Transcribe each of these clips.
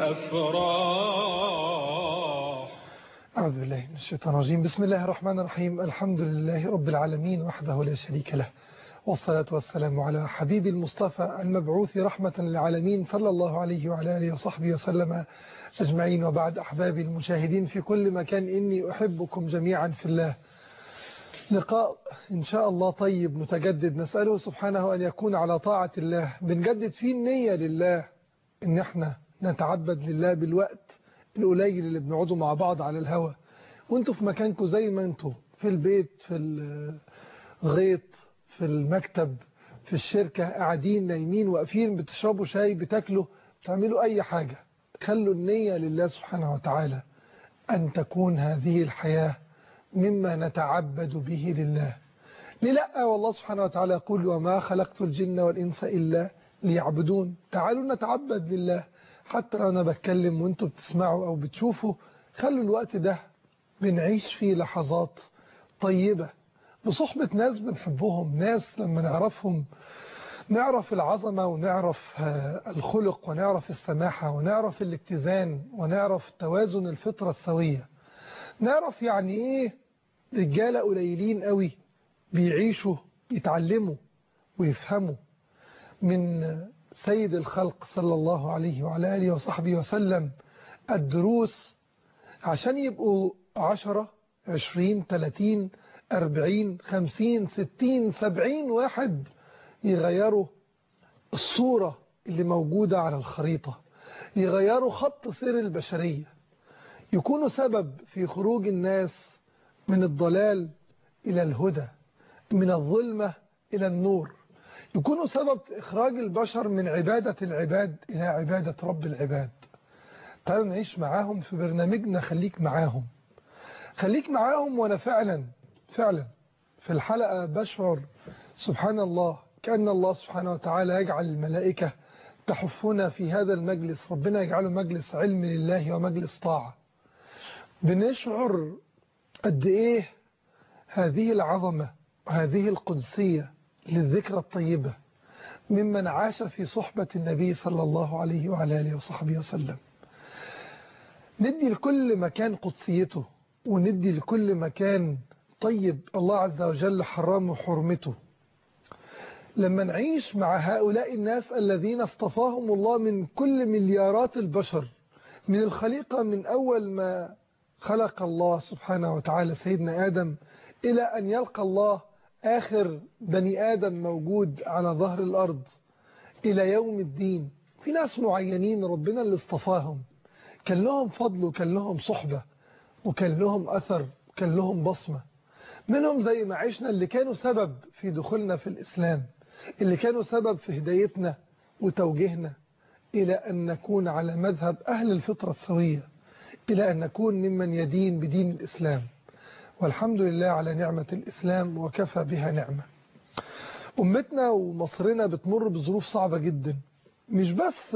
الأفراح أعوذ بالله من الشيطان الرجيم بسم الله الرحمن الرحيم الحمد لله رب العالمين وحده لا شريك له والصلاة والسلام على حبيب المصطفى المبعوث رحمة للعالمين صلى الله عليه وعلى آله وصحبه وسلم أجمعين وبعد أحبابي المشاهدين في كل مكان إني أحبكم جميعا في الله لقاء إن شاء الله طيب متجدد نسأله سبحانه أن يكون على طاعة الله بنجدد فيه النية لله إن احنا نتعبد لله بالوقت القليل اللي بنقعدوا مع بعض على الهوا وانتوا في مكانكم زي ما انتوا في البيت في الغيط في المكتب في الشركة قاعدين نايمين واقفين بتشربوا شاي بتاكلوا بتعملوا أي حاجة خلوا النية لله سبحانه وتعالى أن تكون هذه الحياة مما نتعبد به لله ليه لا والله سبحانه وتعالى يقول وما خلقت الجن والإنس إلا ليعبدون تعالوا نتعبد لله حتى لو أنا بتكلم وانتوا بتسمعوا أو بتشوفوا خلوا الوقت ده بنعيش فيه لحظات طيبة بصحبة ناس بنحبهم ناس لما نعرفهم نعرف العظمة ونعرف الخلق ونعرف السماحة ونعرف الاتزان ونعرف توازن الفطرة السوية نعرف يعني ايه رجالة قليلين قوي بيعيشوا يتعلموا ويفهموا من سيد الخلق صلى الله عليه وعلى آله وصحبه وسلم الدروس عشان يبقوا عشرة عشرين تلاتين أربعين خمسين ستين سبعين واحد يغيروا الصورة اللي موجودة على الخريطة يغيروا خط سير البشرية يكونوا سبب في خروج الناس من الضلال إلى الهدى من الظلمة إلى النور يكونوا سبب في إخراج البشر من عبادة العباد إلى عبادة رب العباد تعالوا نعيش معاهم في برنامجنا خليك معاهم خليك معاهم وأنا فعلا فعلا في الحلقة بشعر سبحان الله كأن الله سبحانه وتعالى يجعل الملائكة تحفنا في هذا المجلس ربنا يجعله مجلس علم لله ومجلس طاعة بنشعر قد إيه هذه العظمة وهذه القدسية للذكرى الطيبة ممن عاش في صحبة النبي صلى الله عليه وعلى آله وصحبه وسلم ندي لكل مكان قدسيته وندي لكل مكان طيب الله عز وجل حرمه حرمته لما نعيش مع هؤلاء الناس الذين اصطفاهم الله من كل مليارات البشر من الخليقة من أول ما خلق الله سبحانه وتعالى سيدنا آدم إلى أن يلقى الله آخر بني آدم موجود على ظهر الأرض إلى يوم الدين في ناس معينين ربنا اللي اصطفاهم كان لهم فضل وكان لهم صحبة وكان لهم أثر وكان لهم بصمة منهم زي ما عشنا اللي كانوا سبب في دخولنا في الإسلام اللي كانوا سبب في هدايتنا وتوجيهنا إلى أن نكون على مذهب أهل الفطرة السوية إلى أن نكون ممن يدين بدين الإسلام والحمد لله على نعمة الإسلام وكفى بها نعمة أمتنا ومصرنا بتمر بظروف صعبة جدا مش بس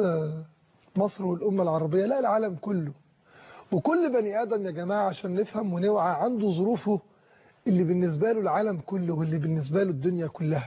مصر والأمة العربية لا العالم كله وكل بني آدم يا جماعة عشان نفهم ونوعى عنده ظروفه اللي بالنسبة له العالم كله واللي بالنسبة له الدنيا كلها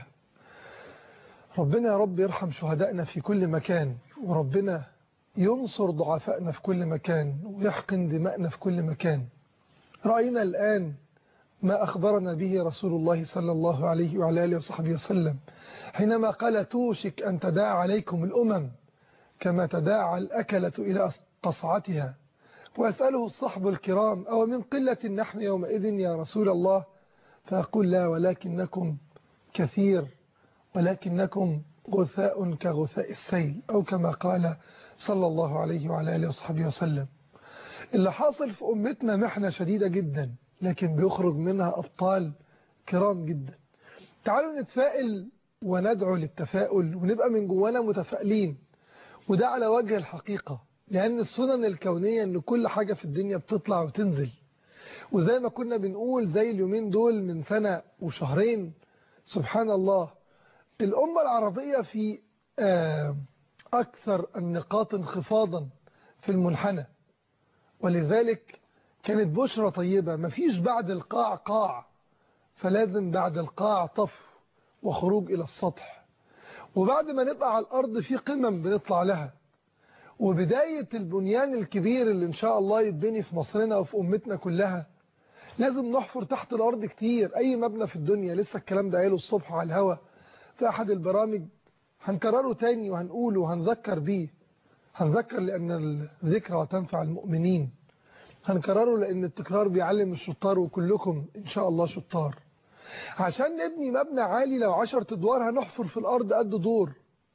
ربنا يا رب يرحم شهدائنا في كل مكان وربنا ينصر ضعفائنا في كل مكان ويحقن دماءنا في كل مكان رأينا الآن ما أخبرنا به رسول الله صلى الله عليه وعلى آله وصحبه وسلم حينما قال توشك أن تداعى عليكم الأمم كما تداعى الأكلة إلى قصعتها وأسأله الصحب الكرام أو من قلة نحن يومئذ يا رسول الله فأقول لا ولكنكم كثير ولكنكم غثاء كغثاء السيل أو كما قال صلى الله عليه وعلى آله وصحبه وسلم اللي حاصل في أمتنا محنة شديدة جدا لكن بيخرج منها أبطال كرام جدا تعالوا نتفائل وندعو للتفاؤل ونبقى من جوانا متفائلين وده على وجه الحقيقة لأن السنن الكونية أن كل حاجة في الدنيا بتطلع وتنزل وزي ما كنا بنقول زي اليومين دول من سنة وشهرين سبحان الله الأمة العربية في أكثر النقاط انخفاضا في المنحنى ولذلك كانت بشرة طيبة مفيش بعد القاع قاع فلازم بعد القاع طف وخروج إلى السطح وبعد ما نبقى على الأرض في قمم بنطلع لها وبداية البنيان الكبير اللي إن شاء الله يتبني في مصرنا وفي أمتنا كلها لازم نحفر تحت الأرض كتير أي مبنى في الدنيا لسه الكلام ده قايله الصبح على الهوا في أحد البرامج هنكرره تاني وهنقوله وهنذكر بيه هنذكر لأن الذكرى تنفع المؤمنين هنكرره لأن التكرار بيعلم الشطار وكلكم إن شاء الله شطار عشان نبني مبنى عالي لو عشرة ادوار هنحفر في الأرض قد دور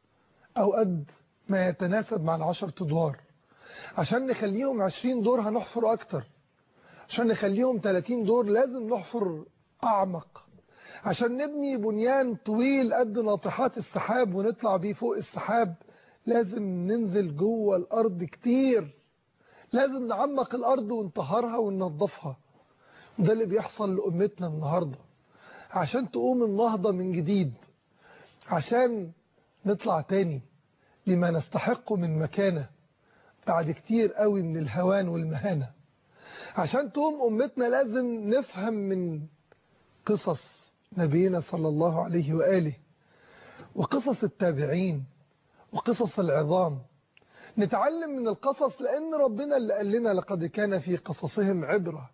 أو قد ما يتناسب مع العشرة ادوار عشان نخليهم 20 دور هنحفر أكتر عشان نخليهم 30 دور لازم نحفر أعمق عشان نبني بنيان طويل قد ناطحات السحاب ونطلع بيه فوق السحاب لازم ننزل جوه الأرض كتير لازم نعمق الأرض ونطهرها وننظفها وده اللي بيحصل لأمتنا النهاردة عشان تقوم النهضة من جديد عشان نطلع تاني لما نستحقه من مكانة بعد كتير قوي من الهوان والمهانة عشان تقوم أمتنا لازم نفهم من قصص نبينا صلى الله عليه وآله وقصص التابعين وقصص العظام نتعلم من القصص لأن ربنا اللي قال لنا لقد كان في قصصهم عبرة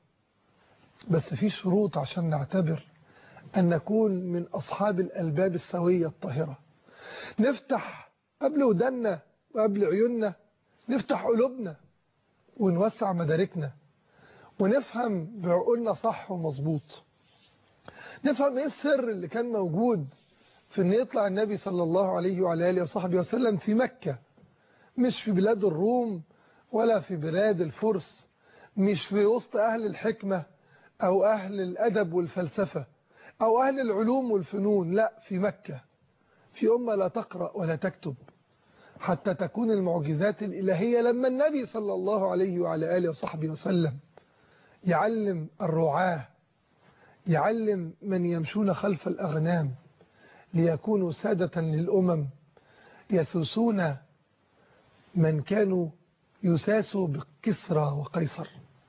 بس في شروط عشان نعتبر أن نكون من أصحاب الألباب السوية الطاهرة نفتح قبل ودنا وقبل عيوننا نفتح قلوبنا ونوسع مداركنا ونفهم بعقولنا صح ومظبوط نفهم ايه السر اللي كان موجود في ان يطلع النبي صلى الله عليه وعلى اله وصحبه وسلم في مكة مش في بلاد الروم ولا في بلاد الفرس مش في وسط اهل الحكمة او اهل الادب والفلسفة او اهل العلوم والفنون لا في مكة في امة لا تقرأ ولا تكتب حتى تكون المعجزات الالهية لما النبي صلى الله عليه وعلى اله وصحبه وسلم يعلم الرعاه يعلم من يمشون خلف الأغنام ليكونوا سادة للأمم يسوسون من كانوا يساسوا بكسرى وقيصر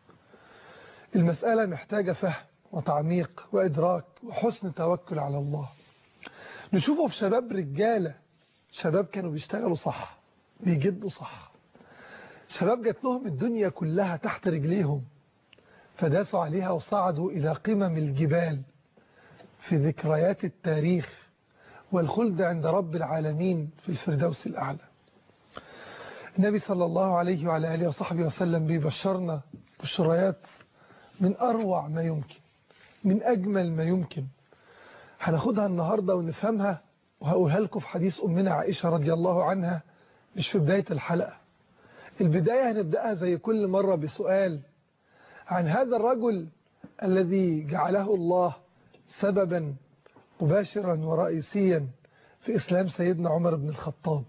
المسألة محتاجة فهم وتعميق وإدراك وحسن توكل على الله نشوفه في شباب رجالة شباب كانوا بيشتغلوا صح بيجدوا صح شباب جات لهم الدنيا كلها تحت رجليهم فداسوا عليها وصعدوا إلى قمم الجبال في ذكريات التاريخ والخلد عند رب العالمين في الفردوس الأعلى النبي صلى الله عليه وعلى آله وصحبه وسلم بيبشرنا بشريات من أروع ما يمكن من أجمل ما يمكن هناخدها النهاردة ونفهمها وهقولها لكم في حديث أمنا عائشة رضي الله عنها مش في بداية الحلقة البداية هنبدأها زي كل مرة بسؤال عن هذا الرجل الذي جعله الله سببا مباشرا ورئيسيا في إسلام سيدنا عمر بن الخطاب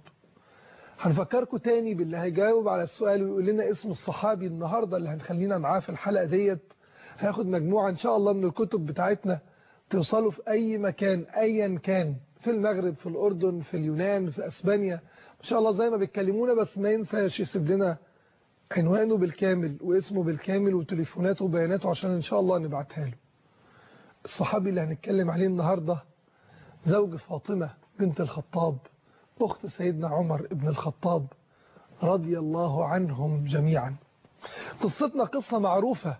هنفكركم تاني باللي هيجاوب على السؤال ويقول لنا اسم الصحابي النهاردة اللي هنخلينا معاه في الحلقة ديت هياخد مجموعة إن شاء الله من الكتب بتاعتنا توصلوا في أي مكان أيا كان في المغرب في الأردن في اليونان في أسبانيا إن شاء الله زي ما بيتكلمونا بس ما ينساش يسيب لنا عنوانه بالكامل واسمه بالكامل وتليفوناته وبياناته عشان إن شاء الله نبعتها له الصحابي اللي هنتكلم عليه النهاردة زوج فاطمة بنت الخطاب أخت سيدنا عمر ابن الخطاب رضي الله عنهم جميعا قصتنا قصة معروفة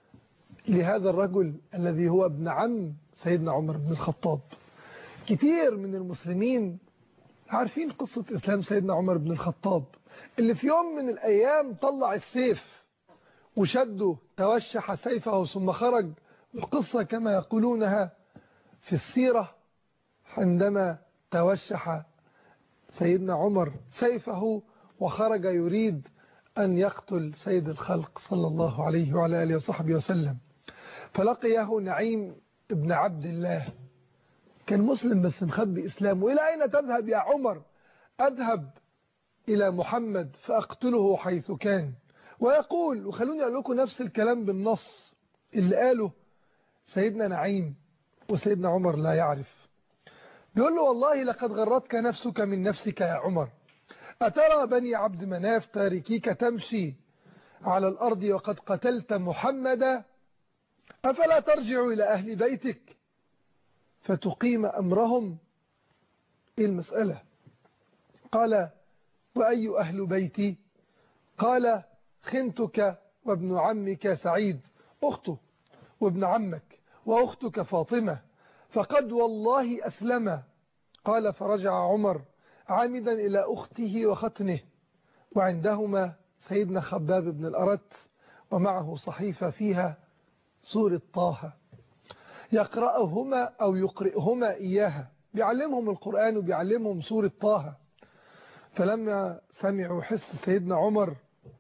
لهذا الرجل الذي هو ابن عم سيدنا عمر بن الخطاب كتير من المسلمين عارفين قصة إسلام سيدنا عمر بن الخطاب اللي في يوم من الأيام طلع السيف وشده توشح سيفه ثم خرج القصة كما يقولونها في السيرة عندما توشح سيدنا عمر سيفه وخرج يريد أن يقتل سيد الخلق صلى الله عليه وعلى آله وصحبه وسلم فلقيه نعيم ابن عبد الله كان مسلم بس مخبي إسلامه إلى أين تذهب يا عمر أذهب إلى محمد فأقتله حيث كان ويقول وخلوني أقول لكم نفس الكلام بالنص اللي قاله سيدنا نعيم وسيدنا عمر لا يعرف بيقول له والله لقد غرتك نفسك من نفسك يا عمر أترى بني عبد مناف تاركيك تمشي على الأرض وقد قتلت محمدا أفلا ترجع إلى أهل بيتك فتقيم أمرهم إيه المسألة قال وأي أهل بيتي قال خنتك وابن عمك سعيد أخته وابن عمك وأختك فاطمة فقد والله أسلم قال فرجع عمر عامدا إلى أخته وختنه وعندهما سيدنا خباب بن الأرت ومعه صحيفة فيها سورة طه يقرأهما أو يقرئهما إياها بيعلمهم القرآن وبيعلمهم سورة طه فلما سمعوا حس سيدنا عمر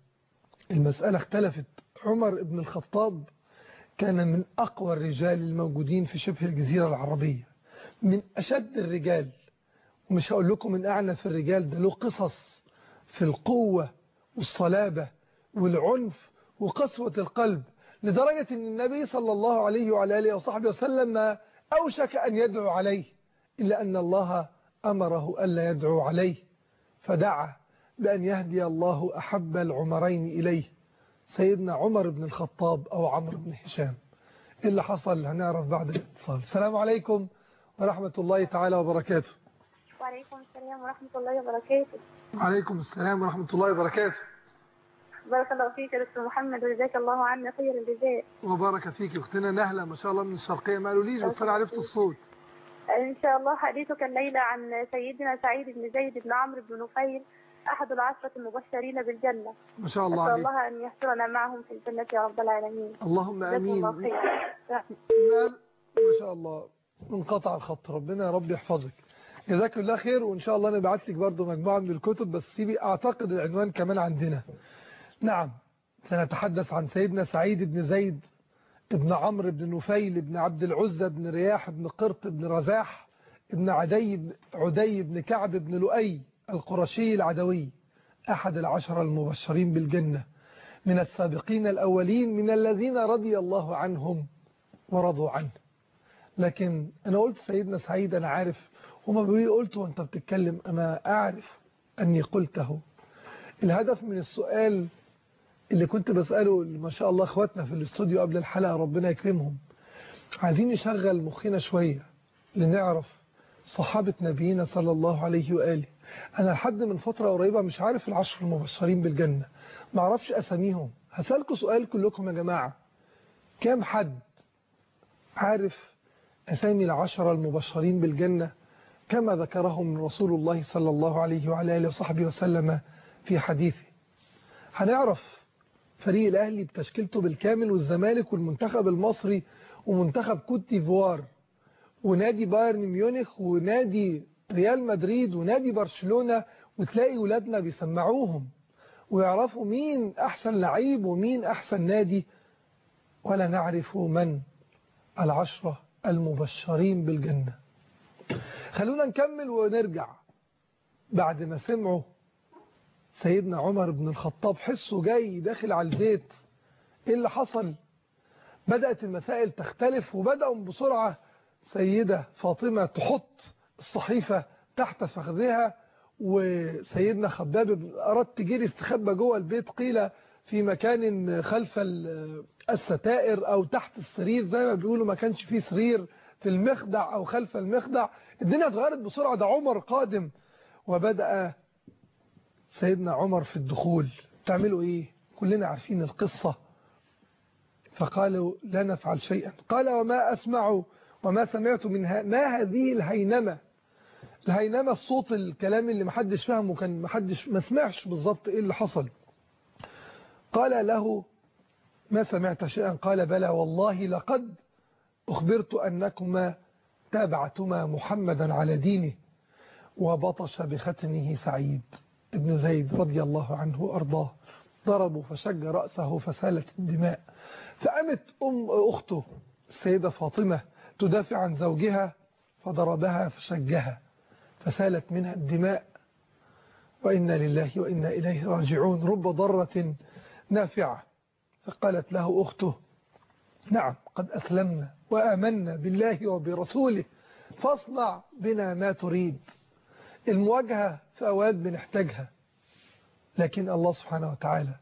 المسألة اختلفت عمر بن الخطاب كان من أقوى الرجال الموجودين في شبه الجزيرة العربية من أشد الرجال ومش هقول لكم من أعنف الرجال ده له قصص في القوة والصلابة والعنف وقسوة القلب لدرجة أن النبي صلى الله عليه وعلى آله وصحبه وسلم أوشك أن يدعو عليه إلا أن الله أمره ألا يدعو عليه فدعا بأن يهدي الله أحب العمرين إليه سيدنا عمر بن الخطاب أو عمرو بن هشام إيه اللي حصل هنعرف بعد الاتصال السلام عليكم ورحمة الله تعالى وبركاته وعليكم السلام ورحمة الله وبركاته وعليكم السلام ورحمة الله وبركاته بارك الله فيك يا دكتور محمد وجزاك الله عنا خير الجزاء وبارك فيك اختنا نهلة ما شاء الله من الشرقية ما قالوليش بس أنا عرفت الصوت إن شاء الله حديثك الليلة عن سيدنا سعيد بن زيد بن عمرو بن نفيل أحد العشرة المبشرين بالجنة ما شاء الله أسأل عليك الله أن يحشرنا معهم في الجنة يا رب العالمين اللهم جزاكم امين الله خير ما ما شاء الله انقطع الخط ربنا يا رب يحفظك جزاك الله خير وان شاء الله نبعت لك برضه مجموعه من الكتب بس سيبي اعتقد العنوان كمان عندنا نعم سنتحدث عن سيدنا سعيد بن زيد ابن عمرو بن نفيل بن عبد العزة بن رياح بن قرط بن رزاح ابن عدي بن عدي بن كعب بن لؤي القرشي العدوي أحد العشر المبشرين بالجنة من السابقين الأولين من الذين رضي الله عنهم ورضوا عنه لكن أنا قلت سيدنا سعيد أنا عارف هما بيقولوا قلت وانت بتتكلم أنا أعرف أني قلته الهدف من السؤال اللي كنت بسأله ما شاء الله اخواتنا في الاستوديو قبل الحلقة ربنا يكرمهم عايزين نشغل مخنا شوية لنعرف صحابة نبينا صلى الله عليه وآله أنا لحد من فترة قريبة مش عارف العشر المبشرين بالجنة ما اعرفش أساميهم هسألكم سؤال كلكم يا جماعة كام حد عارف أسامي العشرة المبشرين بالجنة كما ذكرهم رسول الله صلى الله عليه وعلى آله وصحبه وسلم في حديثه هنعرف فريق الأهلي بتشكيلته بالكامل والزمالك والمنتخب المصري ومنتخب كوت ديفوار ونادي بايرن ميونخ ونادي ريال مدريد ونادي برشلونة وتلاقي ولادنا بيسمعوهم ويعرفوا مين أحسن لعيب ومين أحسن نادي ولا نعرف من العشرة المبشرين بالجنة خلونا نكمل ونرجع بعد ما سمعوا سيدنا عمر بن الخطاب حسه جاي داخل على البيت ايه اللي حصل بدأت المسائل تختلف وبدأوا بسرعة سيدة فاطمة تحط الصحيفة تحت فخذها وسيدنا خباب بن أراد تجري استخبى جوه البيت قيل في مكان خلف الستائر أو تحت السرير زي ما بيقولوا ما كانش فيه سرير في المخدع أو خلف المخدع الدنيا اتغيرت بسرعة ده عمر قادم وبدأ سيدنا عمر في الدخول تعملوا ايه كلنا عارفين القصة فقالوا لا نفعل شيئا قال وما أسمع وما سمعت منها ما هذه الهينمة الهينمة الصوت الكلام اللي محدش فهمه كان محدش ما سمعش بالظبط ايه اللي حصل قال له ما سمعت شيئا قال بلى والله لقد أخبرت أنكما تابعتما محمدا على دينه وبطش بختنه سعيد ابن زيد رضي الله عنه وأرضاه ضربوا فشج رأسه فسالت الدماء فقامت أم أخته السيدة فاطمة تدافع عن زوجها فضربها فشجها فسالت منها الدماء وإنا لله وإنا إليه راجعون رب ضرة نافعة فقالت له أخته نعم قد أسلمنا وآمنا بالله وبرسوله فاصنع بنا ما تريد المواجهة في أوقات بنحتاجها لكن الله سبحانه وتعالى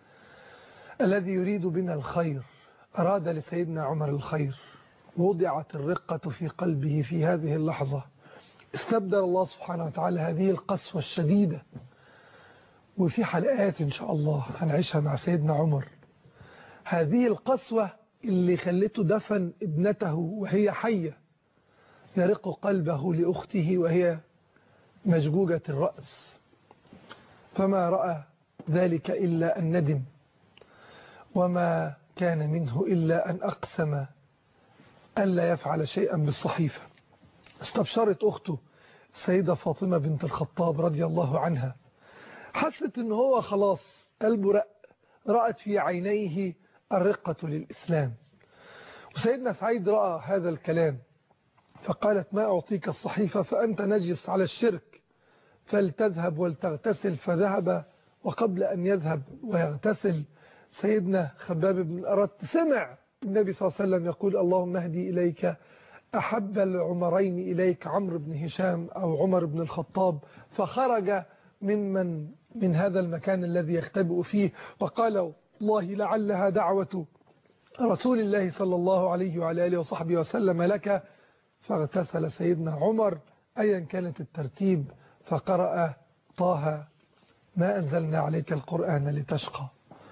الذي يريد بنا الخير أراد لسيدنا عمر الخير وضعت الرقة في قلبه في هذه اللحظة استبدل الله سبحانه وتعالى هذه القسوة الشديدة وفي حلقات إن شاء الله هنعيشها مع سيدنا عمر هذه القسوة اللي خلته دفن ابنته وهي حية يرق قلبه لأخته وهي مججوجة الرأس فما رأى ذلك إلا أن ندم وما كان منه إلا أن أقسم ألا يفعل شيئا بالصحيفة استبشرت أخته السيدة فاطمة بنت الخطاب رضي الله عنها حست أنه هو خلاص قلبه رق رأت في عينيه الرقة للإسلام وسيدنا سعيد رأى هذا الكلام فقالت ما أعطيك الصحيفة فأنت نجس على الشرك فلتذهب ولتغتسل فذهب وقبل أن يذهب ويغتسل سيدنا خباب بن الأرت سمع النبي صلى الله عليه وسلم يقول اللهم اهدي إليك أحب العمرين إليك عمرو بن هشام أو عمر بن الخطاب فخرج ممن من هذا المكان الذي يختبئ فيه وقال والله لعلها دعوة رسول الله صلى الله عليه وعلى آله وصحبه وسلم لك فاغتسل سيدنا عمر أيا كانت الترتيب فقرأ طه ما أنزلنا عليك القرآن لتشقى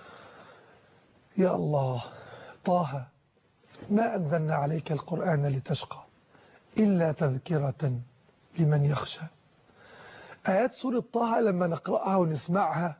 يا الله طه ما أنزلنا عليك القرآن لتشقى إلا تذكرة لمن يخشى آيات سورة طه لما نقرأها ونسمعها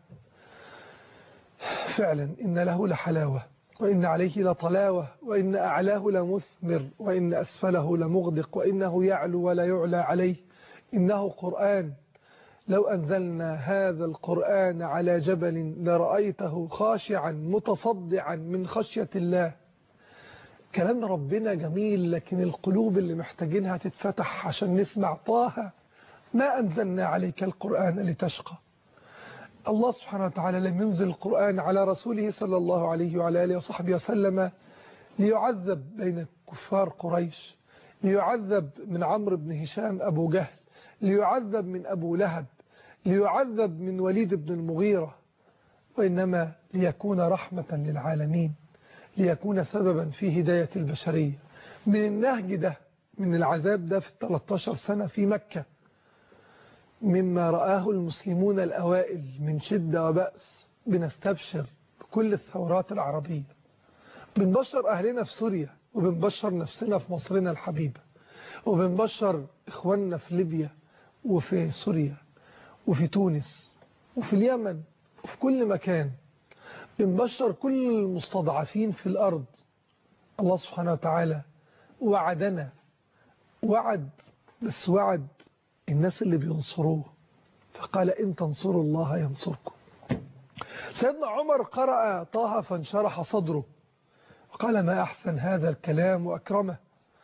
فعلا إن له لحلاوة وإن عليه لطلاوة وإن أعلاه لمثمر وإن أسفله لمغدق وإنه يعلو ولا يعلى عليه إنه قرآن لو أنزلنا هذا القرآن على جبل لرأيته خاشعا متصدعا من خشية الله كلام ربنا جميل لكن القلوب اللي محتاجينها تتفتح عشان نسمع طه ما أنزلنا عليك القرآن لتشقى الله سبحانه وتعالى لم ينزل القرآن على رسوله صلى الله عليه وعلى آله وصحبه وسلم ليعذب بين كفار قريش ليعذب من عمرو بن هشام أبو جهل ليعذب من أبو لهب ليعذب من وليد بن المغيرة وإنما ليكون رحمة للعالمين ليكون سببا في هداية البشرية من النهج ده من العذاب ده في 13 سنة في مكة مما رآه المسلمون الأوائل من شدة وبأس بنستبشر بكل الثورات العربية بنبشر أهلنا في سوريا وبنبشر نفسنا في مصرنا الحبيبة وبنبشر إخواننا في ليبيا وفي سوريا وفي تونس وفي اليمن وفي كل مكان بنبشر كل المستضعفين في الأرض الله سبحانه وتعالى وعدنا وعد بس وعد الناس اللي بينصروه فقال إن تنصروا الله ينصركم سيدنا عمر قرأ طه فانشرح صدره وقال ما أحسن هذا الكلام وأكرمه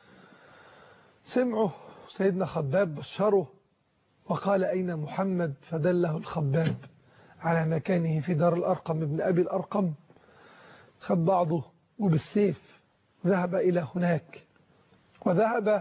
سمعه سيدنا خباب بشره وقال أين محمد فدله الخباب على مكانه في دار الأرقم ابن أبي الأرقم خد بعضه وبالسيف ذهب إلى هناك وذهب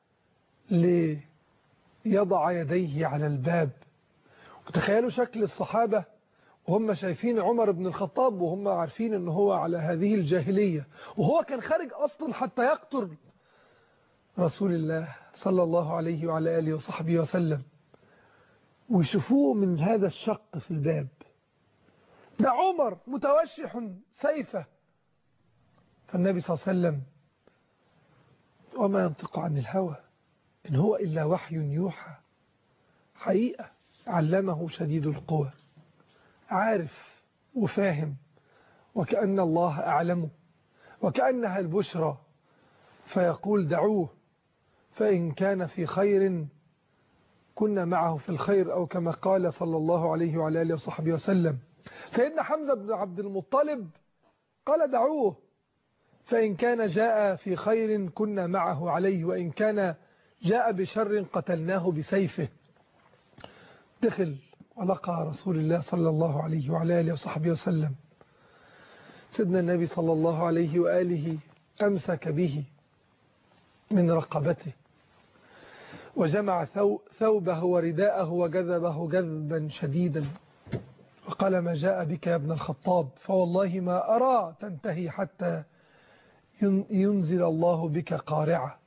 ليضع يديه على الباب وتخيلوا شكل الصحابة وهم شايفين عمر بن الخطاب وهم عارفين أنه هو على هذه الجاهلية وهو كان خارج أصلا حتى يقتل رسول الله صلى الله عليه وعلى آله وصحبه وسلم ويشوفوه من هذا الشق في الباب ده عمر متوشح سيفه فالنبي صلى الله عليه وسلم وما ينطق عن الهوى إن هو إلا وحي يوحى حقيقة علمه شديد القوى عارف وفاهم وكأن الله أعلمه وكأنها البشرى فيقول دعوه فإن كان في خير كنا معه في الخير أو كما قال صلى الله عليه وعلى آله وصحبه وسلم سيدنا حمزة بن عبد المطلب قال دعوه فإن كان جاء في خير كنا معه عليه وإن كان جاء بشر قتلناه بسيفه دخل ولقى رسول الله صلى الله عليه وعلى آله وصحبه وسلم سيدنا النبي صلى الله عليه وآله أمسك به من رقبته وجمع ثوبه ورداءه وجذبه جذبا شديدا وقال ما جاء بك يا ابن الخطاب فوالله ما أرى تنتهي حتى ينزل الله بك قارعة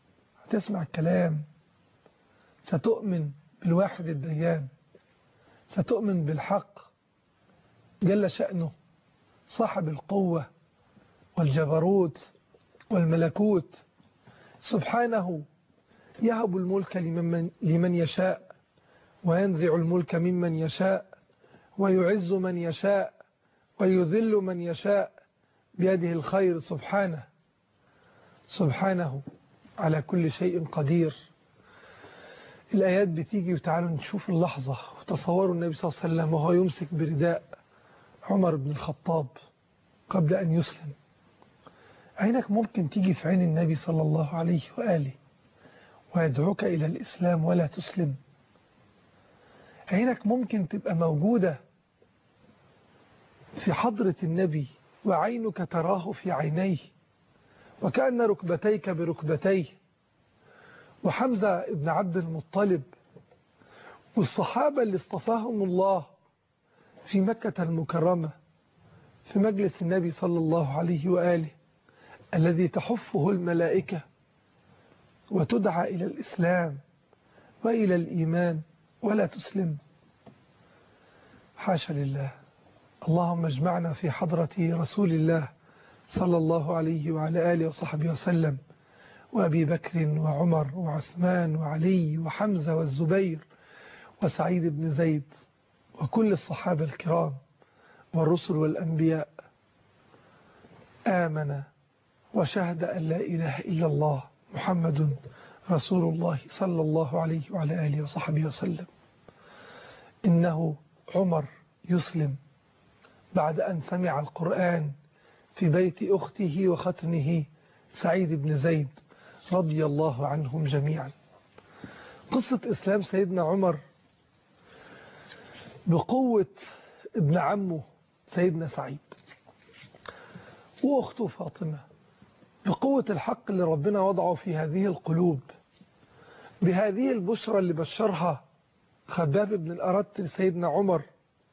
تسمع الكلام ستؤمن بالواحد الديان ستؤمن بالحق جل شأنه صاحب القوة والجبروت والملكوت سبحانه يهب الملك لمن, لمن يشاء وينزع الملك ممن يشاء ويعز من يشاء ويذل من يشاء بيده الخير سبحانه سبحانه على كل شيء قدير الآيات بتيجي وتعالوا نشوف اللحظة وتصوروا النبي صلى الله عليه وسلم وهو يمسك برداء عمر بن الخطاب قبل أن يسلم عينك ممكن تيجي في عين النبي صلى الله عليه وآله ويدعوك إلى الإسلام ولا تسلم عينك ممكن تبقى موجودة في حضرة النبي وعينك تراه في عينيه وكأن ركبتيك بركبتيه وحمزة ابن عبد المطلب والصحابة اللي اصطفاهم الله في مكة المكرمة في مجلس النبي صلى الله عليه وآله الذي تحفه الملائكة وتدعى إلى الإسلام وإلى الإيمان ولا تسلم حاشا لله اللهم اجمعنا في حضرة رسول الله صلى الله عليه وعلى آله وصحبه وسلم وأبي بكر وعمر وعثمان وعلي وحمزة والزبير وسعيد بن زيد وكل الصحابة الكرام والرسل والأنبياء آمن وشهد أن لا إله إلا الله محمد رسول الله صلى الله عليه وعلى آله وصحبه وسلم إنه عمر يسلم بعد أن سمع القرآن في بيت أخته وختنه سعيد بن زيد رضي الله عنهم جميعا قصة إسلام سيدنا عمر بقوة ابن عمه سيدنا سعيد وأخته فاطمة بقوة الحق اللي ربنا وضعه في هذه القلوب بهذه البشرى اللي بشرها خباب بن الأرت لسيدنا عمر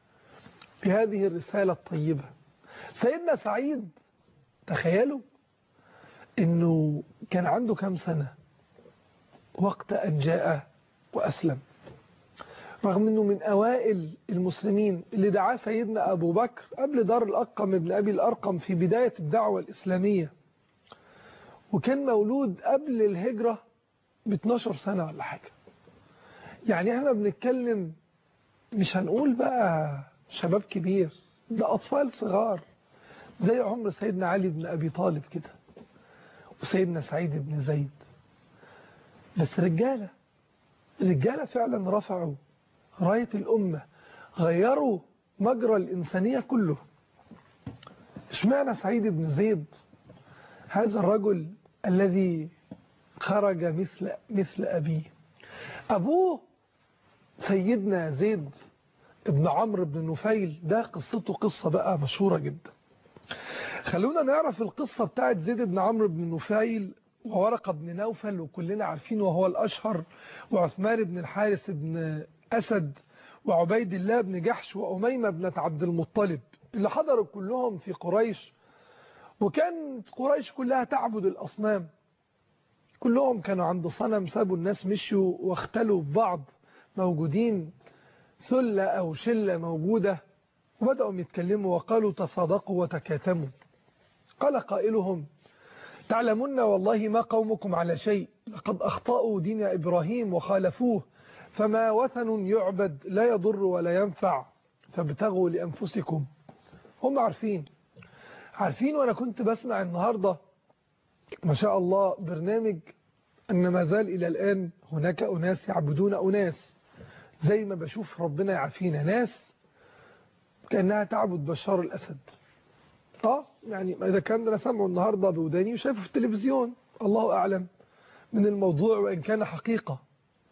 بهذه الرسالة الطيبة سيدنا سعيد تخيلوا انه كان عنده كم سنة وقت ان جاء واسلم رغم انه من اوائل المسلمين اللي دعاه سيدنا ابو بكر قبل دار الارقم ابن ابي الارقم في بداية الدعوة الاسلامية وكان مولود قبل الهجرة ب 12 سنة ولا حاجة يعني احنا بنتكلم مش هنقول بقى شباب كبير ده أطفال صغار زي عمر سيدنا علي بن أبي طالب كده وسيدنا سعيد بن زيد بس رجالة رجالة فعلا رفعوا راية الأمة غيروا مجرى الإنسانية كله اشمعنى سعيد بن زيد هذا الرجل الذي خرج مثل مثل أبيه أبوه سيدنا زيد ابن عمرو بن نفيل ده قصته قصة بقى مشهورة جدا خلونا نعرف القصة بتاعت زيد بن عمرو بن نفيل وورقة بن نوفل وكلنا عارفين وهو الأشهر وعثمان بن الحارث بن أسد وعبيد الله بن جحش وأميمة بنت عبد المطلب اللي حضروا كلهم في قريش وكانت قريش كلها تعبد الأصنام كلهم كانوا عند صنم سابوا الناس مشوا واختلوا ببعض موجودين ثلة أو شلة موجودة وبدأوا يتكلموا وقالوا تصادقوا وتكاتموا قال قائلهم تعلمون والله ما قومكم على شيء لقد أخطأوا دين إبراهيم وخالفوه فما وثن يعبد لا يضر ولا ينفع فابتغوا لأنفسكم هم عارفين عارفين وأنا كنت بسمع النهاردة ما شاء الله برنامج أن ما زال إلى الآن هناك أناس يعبدون أناس زي ما بشوف ربنا يعافينا ناس كأنها تعبد بشار الأسد اه يعني إذا كان أنا سامعه النهاردة بوداني وشايفه في التلفزيون الله أعلم من الموضوع وإن كان حقيقة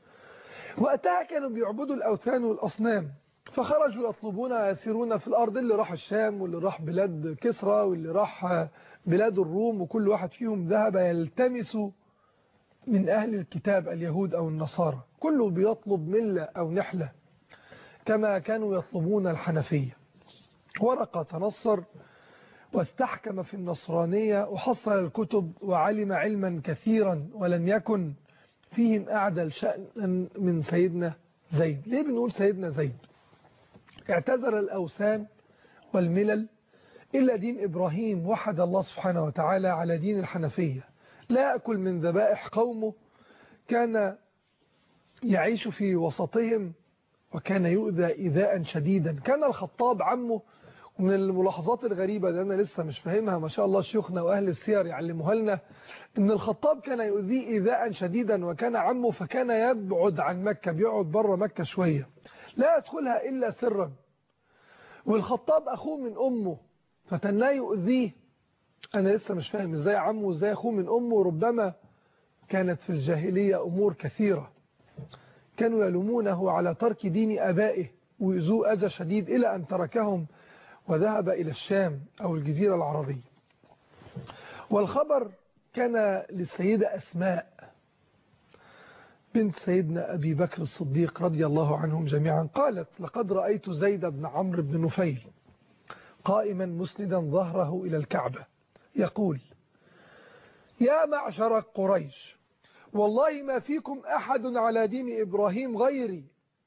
وقتها كانوا بيعبدوا الأوثان والأصنام فخرجوا يطلبون يسيرون في الأرض اللي راح الشام واللي راح بلاد كسرى واللي راح بلاد الروم وكل واحد فيهم ذهب يلتمس من أهل الكتاب اليهود أو النصارى كله بيطلب ملة أو نحلة كما كانوا يطلبون الحنفية ورقة تنصر واستحكم في النصرانية وحصل الكتب وعلم علما كثيرا ولم يكن فيهم أعدل شأن من سيدنا زيد ليه بنقول سيدنا زيد اعتذر الأوثان والملل إلا دين إبراهيم وحد الله سبحانه وتعالى على دين الحنفية لا أكل من ذبائح قومه كان يعيش في وسطهم وكان يؤذى إيذاء شديدا كان الخطاب عمه ومن الملاحظات الغريبة اللي أنا لسه مش فاهمها ما شاء الله شيوخنا وأهل السير يعلموها لنا إن الخطاب كان يؤذيه إيذاء شديدا وكان عمه فكان يبعد عن مكة بيقعد بره مكة شوية لا يدخلها إلا سرا والخطاب أخوه من أمه فتناه يؤذيه أنا لسه مش فاهم إزاي عمه وإزاي أخوه من أمه ربما كانت في الجاهلية أمور كثيرة كانوا يلومونه على ترك دين أبائه ويؤذوه أذى شديد إلى أن تركهم وذهب إلى الشام أو الجزيرة العربية والخبر كان للسيدة أسماء بنت سيدنا أبي بكر الصديق رضي الله عنهم جميعا قالت لقد رأيت زيد بن عمرو بن نفيل قائما مسندا ظهره إلى الكعبة يقول يا معشر قريش والله ما فيكم أحد على دين إبراهيم غيري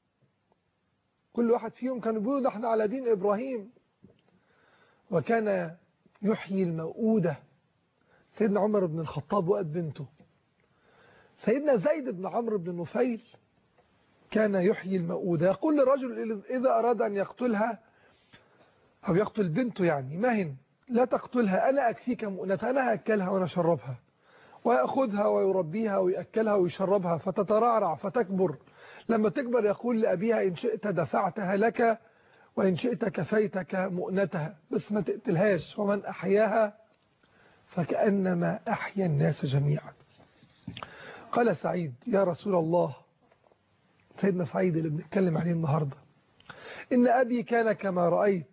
كل واحد فيهم كانوا بيقولوا نحن على دين إبراهيم وكان يحيي الموؤودة سيدنا عمر بن الخطاب وقت بنته سيدنا زيد بن عمرو بن نفيل كان يحيي الموؤودة يقول للرجل إذا أراد أن يقتلها أو يقتل بنته يعني مهن لا تقتلها أنا أكفيك مؤنتها أنا هأكلها وأنا أشربها ويأخذها ويربيها ويأكلها ويشربها فتترعرع فتكبر لما تكبر يقول لأبيها إن شئت دفعتها لك وإن شئت كفيتك مؤنتها بس ما تقتلهاش ومن أحياها فكأنما أحيا الناس جميعا قال سعيد يا رسول الله سيدنا سعيد اللي بنتكلم عليه النهاردة إن أبي كان كما رأيت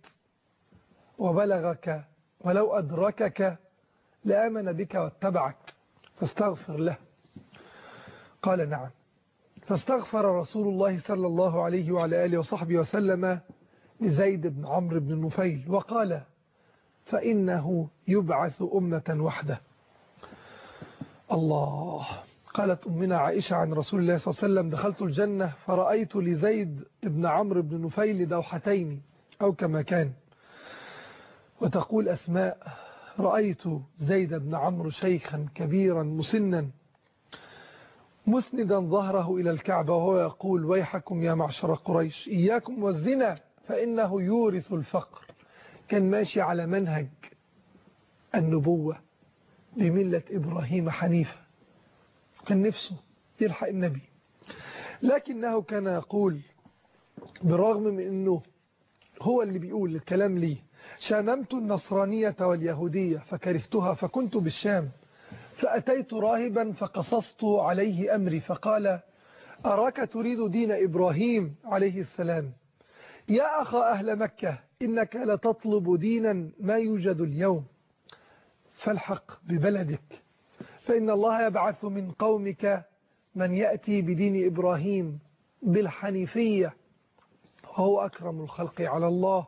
وبلغك ولو أدركك لآمن بك واتبعك فاستغفر له قال نعم فاستغفر رسول الله صلى الله عليه وعلى آله وصحبه وسلم لزيد بن عمرو بن نفيل وقال فإنه يبعث أمة وحده الله قالت أمنا عائشة عن رسول الله صلى الله عليه وسلم دخلت الجنة فرأيت لزيد بن عمرو بن نفيل دوحتين أو كما كان وتقول أسماء رأيت زيد بن عمرو شيخا كبيرا مسنا مسندا ظهره إلى الكعبة وهو يقول ويحكم يا معشر قريش إياكم والزنا فإنه يورث الفقر كان ماشي على منهج النبوة بملة إبراهيم حنيفة كان نفسه يلحق النبي لكنه كان يقول بالرغم من أنه هو اللي بيقول الكلام ليه شاممت النصرانية واليهودية فكرهتها فكنت بالشام فأتيت راهبا فقصصت عليه أمري فقال أراك تريد دين إبراهيم عليه السلام يا أخا أهل مكة إنك لتطلب دينا ما يوجد اليوم فالحق ببلدك فإن الله يبعث من قومك من يأتي بدين إبراهيم بالحنيفية وهو أكرم الخلق على الله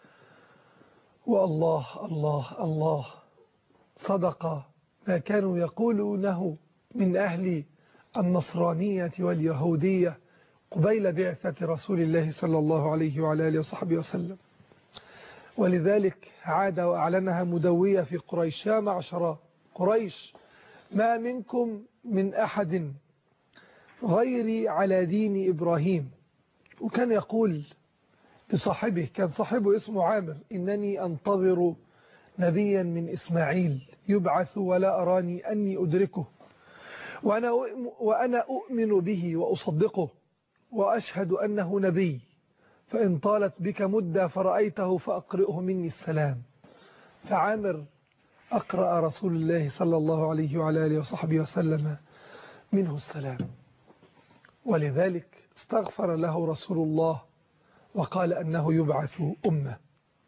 والله الله الله صدق ما كانوا يقولونه من أهل النصرانية واليهودية قبيل بعثة رسول الله صلى الله عليه وعلى آله وصحبه وسلم ولذلك عاد وأعلنها مدوية في قريش يا معشر قريش ما منكم من أحد غيري على دين إبراهيم وكان يقول لصاحبه كان صاحبه اسمه عامر إنني أنتظر نبيا من إسماعيل يبعث ولا أراني أني أدركه وأنا, وأنا أؤمن به وأصدقه وأشهد أنه نبي فإن طالت بك مدة فرأيته فأقرئه مني السلام فعامر أقرأ رسول الله صلى الله عليه وعلى آله وصحبه وسلم منه السلام ولذلك استغفر له رسول الله وقال أنه يبعث أمة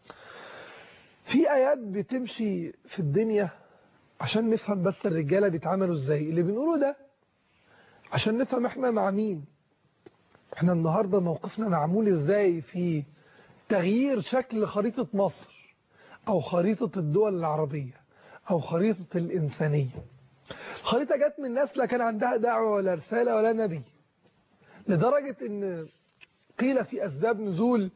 في آيات بتمشي في الدنيا عشان نفهم بس الرجالة بيتعاملوا ازاي اللي بنقوله ده عشان نفهم احنا مع مين احنا النهاردة موقفنا معمول ازاي في تغيير شكل خريطة مصر او خريطة الدول العربية او خريطة الانسانية الخريطة جت من ناس لا كان عندها دعوة ولا رسالة ولا نبي لدرجة ان قيل في اسباب نزول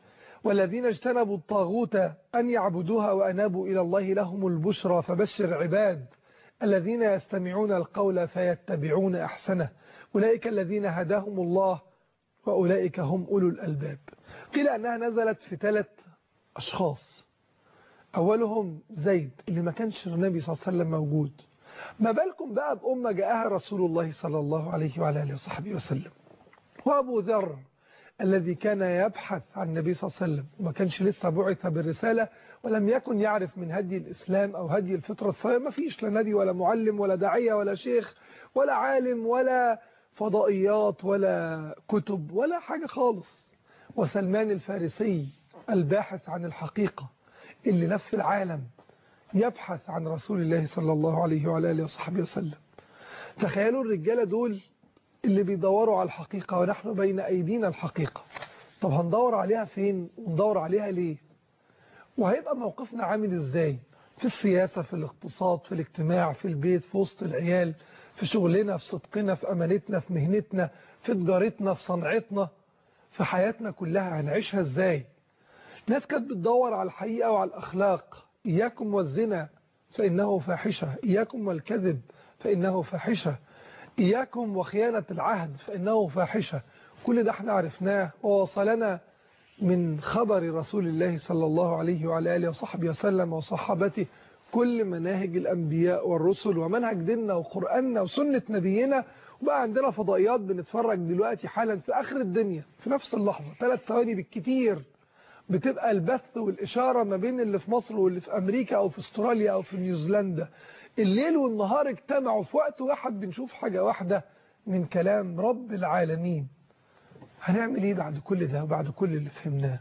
والذين اجتنبوا الطاغوت أن يعبدوها وأنابوا إلى الله لهم البشرى فبشر عباد الذين يستمعون القول فيتبعون أحسنه أولئك الذين هداهم الله وأولئك هم أولو الألباب قيل أنها نزلت في ثلاث أشخاص أولهم زيد اللي ما كانش النبي صلى الله عليه وسلم موجود ما بالكم بقى بأمة جاءها رسول الله صلى الله عليه وعلى آله وصحبه وسلم وأبو ذر الذي كان يبحث عن النبي صلى الله عليه وسلم وما كانش لسه بعث بالرسالة ولم يكن يعرف من هدي الإسلام أو هدي الفطرة الصحيحة ما فيش لا نبي ولا معلم ولا داعية ولا شيخ ولا عالم ولا فضائيات ولا كتب ولا حاجة خالص وسلمان الفارسي الباحث عن الحقيقة اللي لف العالم يبحث عن رسول الله صلى الله عليه وعلى آله وصحبه وسلم تخيلوا الرجالة دول اللي بيدوروا على الحقيقة ونحن بين أيدينا الحقيقة طب هندور عليها فين وندور عليها ليه وهيبقى موقفنا عامل ازاي في السياسة في الاقتصاد في الاجتماع في البيت في وسط العيال في شغلنا في صدقنا في أمانتنا في مهنتنا في تجارتنا في صنعتنا في حياتنا كلها هنعيشها ازاي ناس كانت بتدور على الحقيقة وعلى الأخلاق إياكم والزنا فإنه فاحشة إياكم والكذب فإنه فاحشة إياكم وخيانة العهد فإنه فاحشة كل ده احنا عرفناه ووصلنا من خبر رسول الله صلى الله عليه وعلى آله وصحبه وسلم وصحابته كل مناهج الأنبياء والرسل ومنهج ديننا وقرآننا وسنة نبينا وبقى عندنا فضائيات بنتفرج دلوقتي حالا في آخر الدنيا في نفس اللحظة ثلاث ثواني بالكتير بتبقى البث والإشارة ما بين اللي في مصر واللي في أمريكا أو في استراليا أو في نيوزيلندا الليل والنهار اجتمعوا في وقت واحد بنشوف حاجة واحدة من كلام رب العالمين هنعمل ايه بعد كل ده وبعد كل اللي فهمناه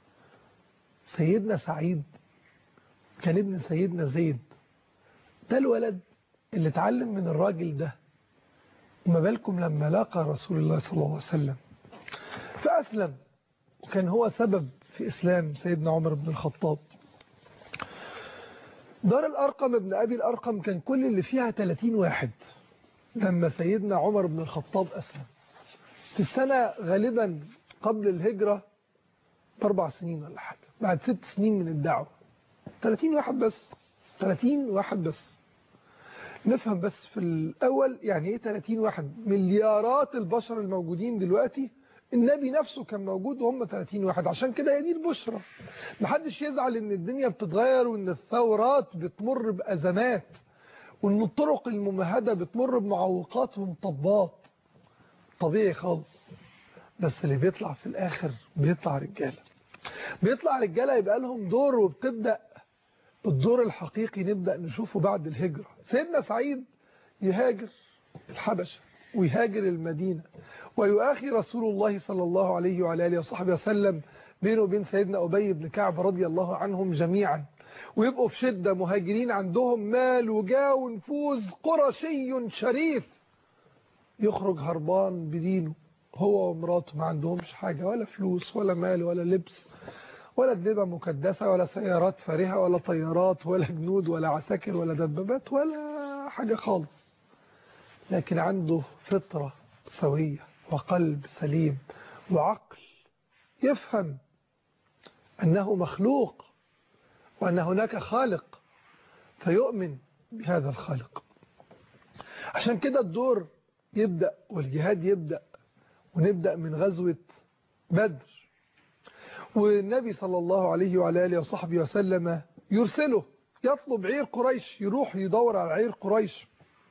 سيدنا سعيد كان ابن سيدنا زيد ده الولد اللي اتعلم من الراجل ده وما بالكم لما لاقى رسول الله صلى الله عليه وسلم فأسلم وكان هو سبب في إسلام سيدنا عمر بن الخطاب دار الأرقم ابن أبي الأرقم كان كل اللي فيها 30 واحد لما سيدنا عمر بن الخطاب أسلم في السنة غالبا قبل الهجرة بأربع سنين ولا حاجة بعد ست سنين من الدعوة 30 واحد بس 30 واحد بس نفهم بس في الأول يعني إيه 30 واحد مليارات البشر الموجودين دلوقتي النبي نفسه كان موجود وهم 30 واحد عشان كده هي دي البشرى محدش يزعل ان الدنيا بتتغير وان الثورات بتمر بأزمات وان الطرق الممهدة بتمر بمعوقات ومطبات طبيعي خالص بس اللي بيطلع في الآخر بيطلع رجالة بيطلع رجالة يبقى لهم دور وبتبدأ الدور الحقيقي نبدأ نشوفه بعد الهجرة سيدنا سعيد يهاجر الحبشة ويهاجر المدينة ويؤاخي رسول الله صلى الله عليه وعلى آله وصحبه وسلم بينه وبين سيدنا أبي بن كعب رضي الله عنهم جميعا ويبقوا في شدة مهاجرين عندهم مال وجاه ونفوذ قرشي شريف يخرج هربان بدينه هو ومراته ما عندهمش حاجة ولا فلوس ولا مال ولا لبس ولا دبة مكدسة ولا سيارات فارهة ولا طيارات ولا جنود ولا عساكر ولا دبابات ولا حاجة خالص لكن عنده فطرة سوية وقلب سليم وعقل يفهم أنه مخلوق وأن هناك خالق فيؤمن بهذا الخالق عشان كده الدور يبدأ والجهاد يبدأ ونبدأ من غزوة بدر والنبي صلى الله عليه وعلى آله وصحبه وسلم يرسله يطلب عير قريش يروح يدور على عير قريش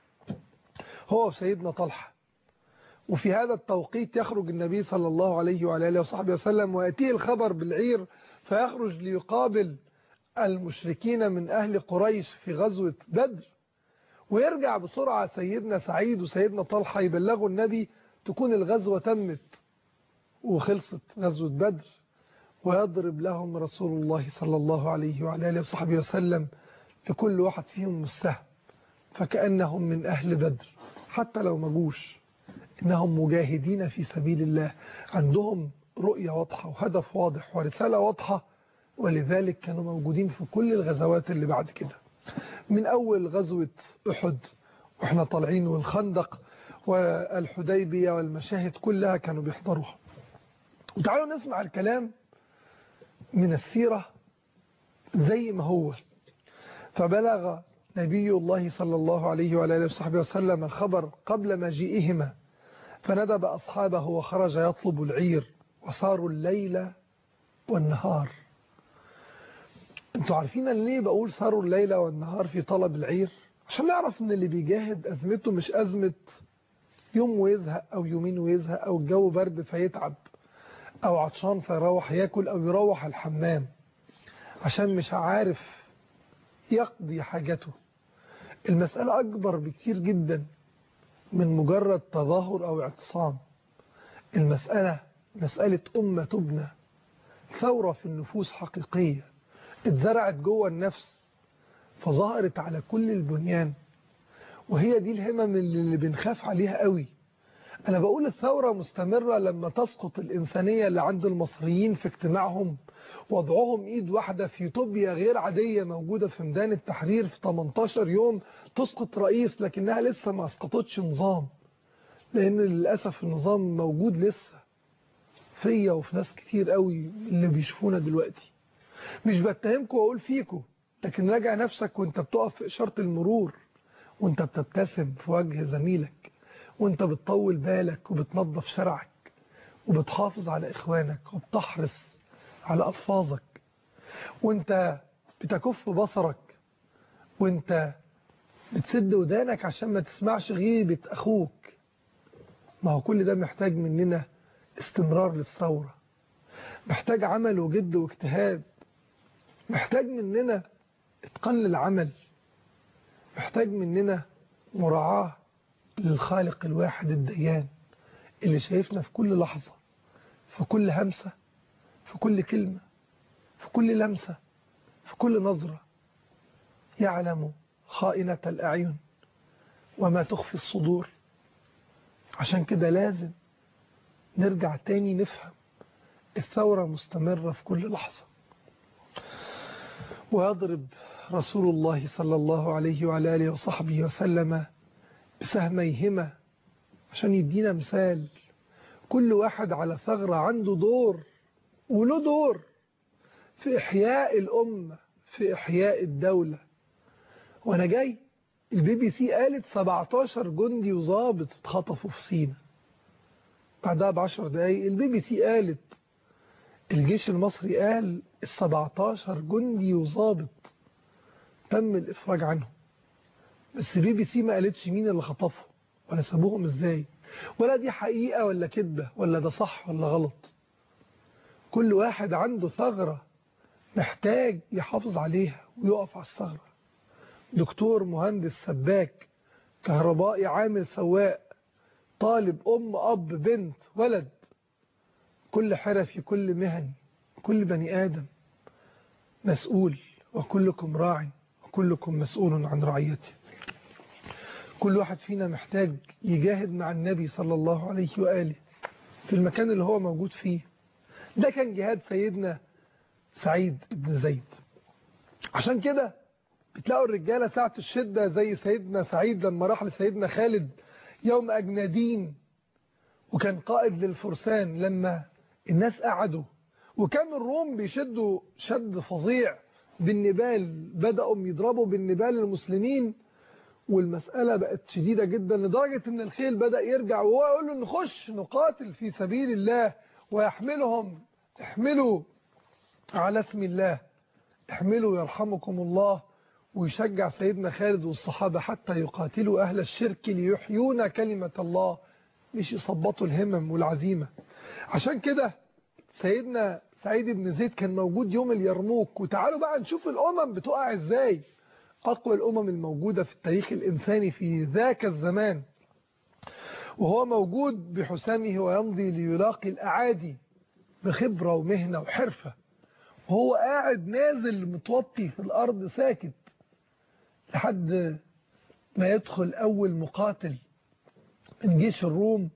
هو وسيدنا طلحة وفي هذا التوقيت يخرج النبي صلى الله عليه وعلى آله وصحبه وسلم ويأتيه الخبر بالعير فيخرج ليقابل المشركين من أهل قريش في غزوة بدر ويرجع بسرعة سيدنا سعيد وسيدنا طلحة يبلغوا النبي تكون الغزوة تمت وخلصت غزوة بدر ويضرب لهم رسول الله صلى الله عليه وعلى آله وصحبه وسلم لكل واحد فيهم السهم فكأنهم من أهل بدر حتى لو ما جوش إنهم مجاهدين في سبيل الله عندهم رؤية واضحة وهدف واضح ورسالة واضحة ولذلك كانوا موجودين في كل الغزوات اللي بعد كده من أول غزوة أحد وإحنا طالعين والخندق والحديبية والمشاهد كلها كانوا بيحضروها وتعالوا نسمع الكلام من السيرة زي ما هو فبلغ نبي الله صلى الله عليه وعلى اله وصحبه وسلم الخبر قبل مجيئهما فندب أصحابه وخرج يطلب العير وصاروا الليل والنهار انتوا عارفين أنا ليه بقول صاروا الليل والنهار في طلب العير عشان نعرف ان اللي بيجاهد أزمته مش أزمة يوم ويزهق أو يومين ويزهق أو الجو برد فيتعب أو عطشان فيروح ياكل أو يروح الحمام عشان مش عارف يقضي حاجته المسألة أكبر بكتير جدا من مجرد تظاهر أو اعتصام المسألة مسألة أمة تبنى ثورة في النفوس حقيقية اتزرعت جوه النفس فظهرت على كل البنيان وهي دي الهمم اللي بنخاف عليها قوي أنا بقول الثورة مستمرة لما تسقط الإنسانية اللي عند المصريين في اجتماعهم وضعهم إيد واحدة في يوتوبيا غير عادية موجودة في ميدان التحرير في 18 يوم تسقط رئيس لكنها لسه ما اسقطتش نظام لأن للأسف النظام موجود لسه فيا وفي ناس كتير قوي اللي بيشوفونا دلوقتي مش بتهمكم واقول فيكم لكن راجع نفسك وانت بتقف في إشارة المرور وانت بتبتسم في وجه زميلك وانت بتطول بالك وبتنظف شرعك وبتحافظ على إخوانك وبتحرص على ألفاظك وانت بتكف بصرك وانت بتسد ودانك عشان ما تسمعش غيبة أخوك ما هو كل ده محتاج مننا استمرار للثورة محتاج عمل وجد واجتهاد محتاج مننا اتقان للعمل محتاج مننا مراعاة للخالق الواحد الديان اللي شايفنا في كل لحظة في كل همسة في كل كلمة في كل لمسة في كل نظرة يعلم خائنة الأعين وما تخفي الصدور عشان كده لازم نرجع تاني نفهم الثورة مستمرة في كل لحظة ويضرب رسول الله صلى الله عليه وعلى آله وصحبه وسلم بسهميهما عشان يدينا مثال كل واحد على ثغرة عنده دور وله دور في إحياء الأمة في إحياء الدولة وأنا جاي البي بي سي قالت 17 جندي وظابط اتخطفوا في سينا بعدها بعشر دقايق البي بي سي قالت الجيش المصري قال ال 17 جندي وظابط تم الإفراج عنهم بس البي بي سي ما قالتش مين اللي خطفهم ولا سابوهم ازاي ولا دي حقيقة ولا كذبة ولا ده صح ولا غلط كل واحد عنده ثغرة محتاج يحافظ عليها ويقف على الثغرة دكتور مهندس سباك كهربائي عامل سواق طالب أم أب بنت ولد كل حرفي كل مهني كل بني آدم مسؤول وكلكم راع وكلكم مسؤول عن رعيته كل واحد فينا محتاج يجاهد مع النبي صلى الله عليه وآله في المكان اللي هو موجود فيه ده كان جهاد سيدنا سعيد بن زيد عشان كده بتلاقوا الرجالة ساعة الشدة زي سيدنا سعيد لما راح لسيدنا خالد يوم أجنادين وكان قائد للفرسان لما الناس قعدوا وكان الروم بيشدوا شد فظيع بالنبال بدأوا يضربوا بالنبال المسلمين والمسألة بقت شديدة جدا لدرجة ان الخيل بدأ يرجع وهو يقول له نخش نقاتل في سبيل الله ويحملهم احملوا على اسم الله احملوا يرحمكم الله ويشجع سيدنا خالد والصحابة حتى يقاتلوا أهل الشرك ليحيون كلمة الله مش يصبطوا الهمم والعزيمة عشان كده سيدنا سعيد بن زيد كان موجود يوم اليرموك وتعالوا بقى نشوف الأمم بتقع ازاي أقوى الأمم الموجودة في التاريخ الإنساني في ذاك الزمان وهو موجود بحسامه ويمضي ليلاقي الأعادي بخبرة ومهنة وحرفة وهو قاعد نازل متوطي في الأرض ساكت لحد ما يدخل أول مقاتل من جيش الروم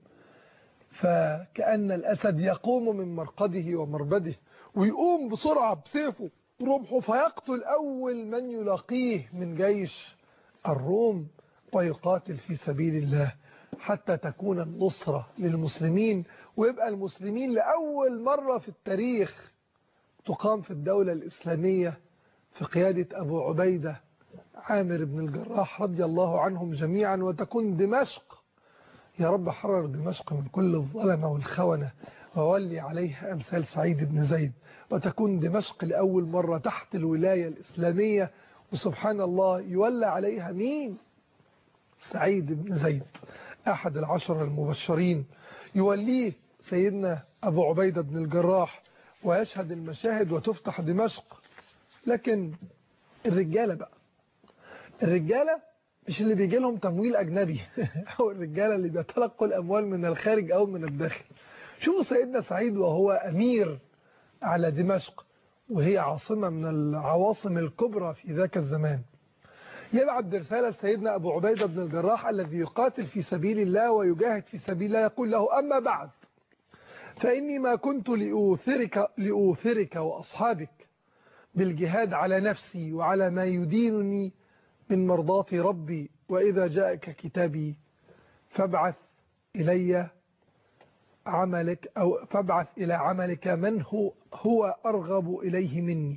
فكأن الأسد يقوم من مرقده ومربده ويقوم بسرعة بسيفه رمحه فيقتل أول من يلاقيه من جيش الروم ويقاتل في سبيل الله حتى تكون النصرة للمسلمين ويبقى المسلمين لأول مرة في التاريخ تقام في الدولة الإسلامية في قيادة أبو عبيدة عامر بن الجراح رضي الله عنهم جميعا وتكون دمشق يا رب حرر دمشق من كل الظلمة والخونة وولي عليها أمثال سعيد بن زيد وتكون دمشق لأول مرة تحت الولاية الإسلامية وسبحان الله يولى عليها مين سعيد بن زيد أحد العشر المبشرين يوليه سيدنا أبو عبيدة بن الجراح ويشهد المشاهد وتفتح دمشق لكن الرجالة بقى الرجالة مش اللي بيجي لهم تمويل أجنبي أو الرجالة اللي بيتلقوا الأموال من الخارج أو من الداخل شوفوا سيدنا سعيد وهو أمير على دمشق وهي عاصمة من العواصم الكبرى في ذاك الزمان يبعث برسالة سيدنا أبو عبيدة بن الجراح الذي يقاتل في سبيل الله ويجاهد في سبيل الله يقول له أما بعد فإني ما كنت لأوثرك, لأوثرك وأصحابك بالجهاد على نفسي وعلى ما يدينني من مرضاة ربي وإذا جاءك كتابي فابعث إلي عملك أو فابعث إلى عملك من هو, هو أرغب إليه مني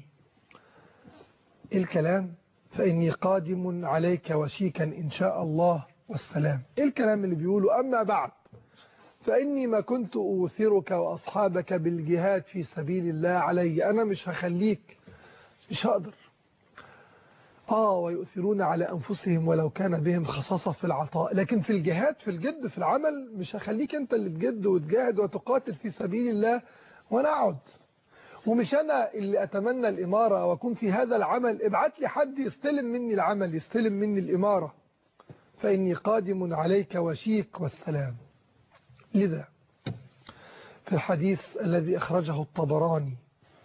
الكلام فإني قادم عليك وشيكا إن شاء الله والسلام إيه الكلام اللي بيقوله أما بعد فإني ما كنت أوثرك وأصحابك بالجهاد في سبيل الله علي أنا مش هخليك مش هقدر آه ويؤثرون على أنفسهم ولو كان بهم خصاصة في العطاء لكن في الجهاد في الجد في العمل مش هخليك أنت اللي تجد وتجاهد وتقاتل في سبيل الله وأنا أقعد ومش أنا اللي أتمنى الإمارة وأكون في هذا العمل ابعت لي حد يستلم مني العمل يستلم مني الإمارة فإني قادم عليك وشيك والسلام لذا في الحديث الذي أخرجه الطبراني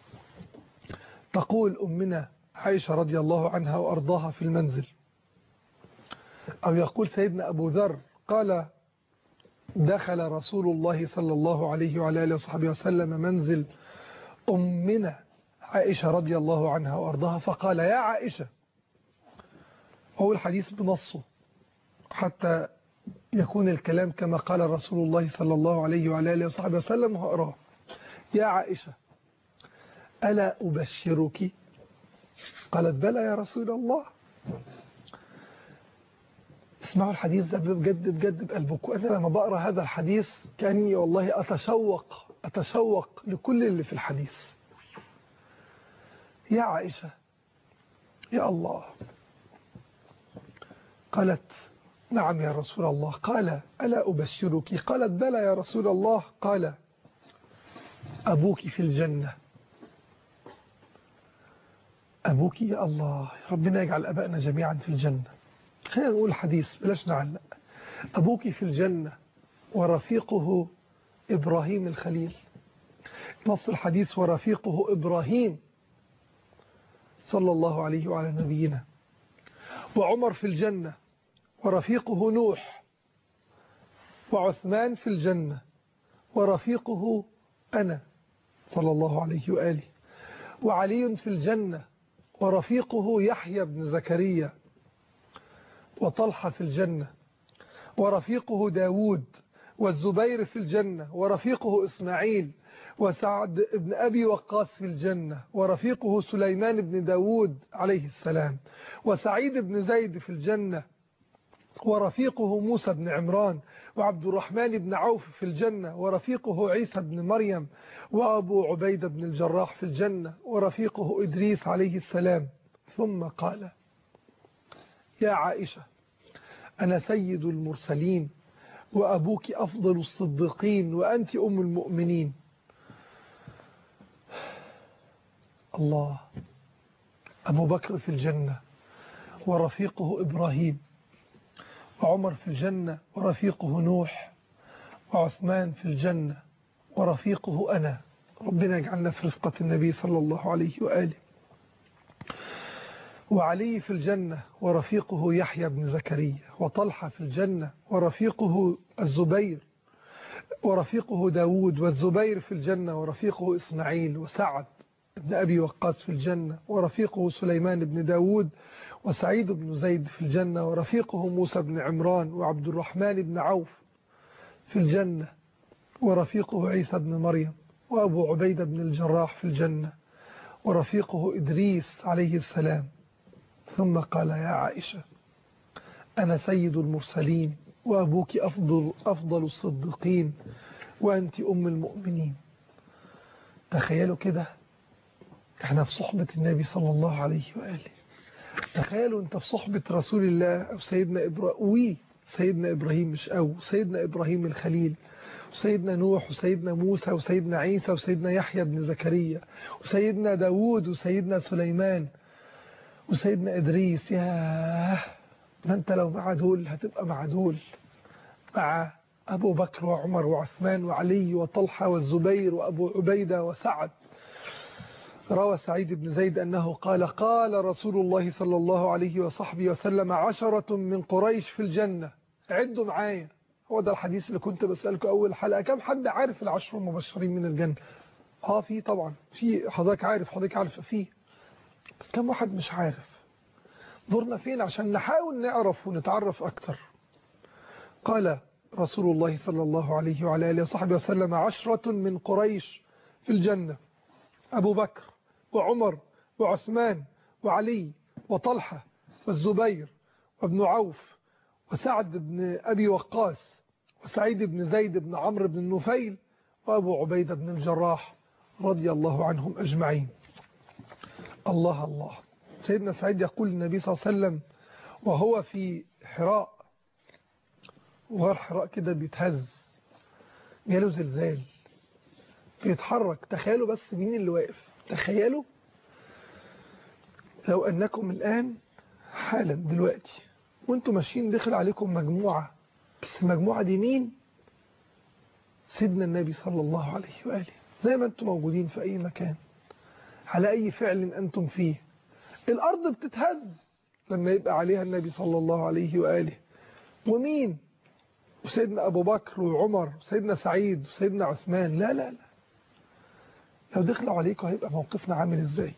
تقول أمنا عائشة رضي الله عنها وأرضاها في المنزل أو يقول سيدنا أبو ذر قال دخل رسول الله صلى الله عليه وعلى آله وصحبه وسلم منزل أمنا عائشة رضي الله عنها وأرضاها فقال يا عائشة هو الحديث بنصه حتى يكون الكلام كما قال رسول الله صلى الله عليه وعلى آله وصحبه وسلم وأراه يا عائشة ألا أبشرك قالت بلى يا رسول الله اسمعوا الحديث ده بجد بجد بقلبك وأنا لما بقرأ هذا الحديث كأني والله أتشوق أتشوق لكل اللي في الحديث يا عائشة يا الله قالت نعم يا رسول الله قال ألا أبشرك قالت بلى يا رسول الله قال أبوك في الجنة أبوك يا الله ربنا يجعل أبائنا جميعا في الجنة خلينا نقول حديث بلاش نعلق أبوك في الجنة ورفيقه إبراهيم الخليل نص الحديث ورفيقه إبراهيم صلى الله عليه وعلى نبينا وعمر في الجنة ورفيقه نوح وعثمان في الجنة ورفيقه أنا صلى الله عليه وآله وعلي في الجنة ورفيقه يحيى بن زكريا وطلحة في الجنة ورفيقه داود والزبير في الجنة ورفيقه إسماعيل وسعد بن أبي وقاص في الجنة ورفيقه سليمان بن داود عليه السلام وسعيد بن زيد في الجنة ورفيقه موسى بن عمران وعبد الرحمن بن عوف في الجنة ورفيقه عيسى بن مريم وأبو عبيدة بن الجراح في الجنة ورفيقه إدريس عليه السلام ثم قال يا عائشة أنا سيد المرسلين وأبوك أفضل الصديقين وأنت أم المؤمنين الله أبو بكر في الجنة ورفيقه إبراهيم وعمر في الجنة ورفيقه نوح وعثمان في الجنة ورفيقه أنا ربنا يجعلنا في رفقة النبي صلى الله عليه وآله وعلي في الجنة ورفيقه يحيى بن زكريا وطلحة في الجنة ورفيقه الزبير ورفيقه داود والزبير في الجنة ورفيقه إسماعيل وسعد بن أبي وقاص في الجنة ورفيقه سليمان بن داود وسعيد بن زيد في الجنة ورفيقه موسى بن عمران وعبد الرحمن بن عوف في الجنة ورفيقه عيسى بن مريم وأبو عبيدة بن الجراح في الجنة ورفيقه إدريس عليه السلام ثم قال يا عائشة أنا سيد المرسلين وأبوك أفضل, أفضل الصديقين وأنت أم المؤمنين تخيلوا كده احنا في صحبة النبي صلى الله عليه وآله تخيلوا انت في صحبة رسول الله أو سيدنا إبراهيم سيدنا إبراهيم مش أو سيدنا إبراهيم الخليل وسيدنا نوح وسيدنا موسى وسيدنا عيسى وسيدنا يحيى بن زكريا وسيدنا داود وسيدنا سليمان وسيدنا إدريس ياه ما انت لو مع دول هتبقى مع دول مع أبو بكر وعمر وعثمان وعلي وطلحة والزبير وأبو عبيدة وسعد روى سعيد بن زيد أنه قال قال رسول الله صلى الله عليه وصحبه وسلم عشرة من قريش في الجنة عدوا معايا هو ده الحديث اللي كنت بسألكم أول حلقة كم حد عارف العشر المبشرين من الجنة اه في طبعا في حضرتك عارف حضرتك عارف فيه بس كم واحد مش عارف دورنا فين عشان نحاول نعرف ونتعرف أكتر قال رسول الله صلى الله عليه وعلى آله وصحبه وسلم عشرة من قريش في الجنة أبو بكر وعمر وعثمان وعلي وطلحة والزبير وابن عوف وسعد بن أبي وقاص وسعيد بن زيد بن عمرو بن النفيل وأبو عبيدة بن الجراح رضي الله عنهم أجمعين الله الله سيدنا سعيد يقول للنبي صلى الله عليه وسلم وهو في حراء وغار حراء كده بيتهز جاله زلزال بيتحرك تخيلوا بس مين اللي واقف تخيلوا لو أنكم الآن حالا دلوقتي وانتم ماشيين دخل عليكم مجموعة بس المجموعة دي مين سيدنا النبي صلى الله عليه وآله زي ما انتم موجودين في أي مكان على أي فعل أنتم فيه الأرض بتتهز لما يبقى عليها النبي صلى الله عليه وآله ومين وسيدنا أبو بكر وعمر وسيدنا سعيد وسيدنا عثمان لا لا لا لو دخلوا عليكم هيبقى موقفنا عامل ازاي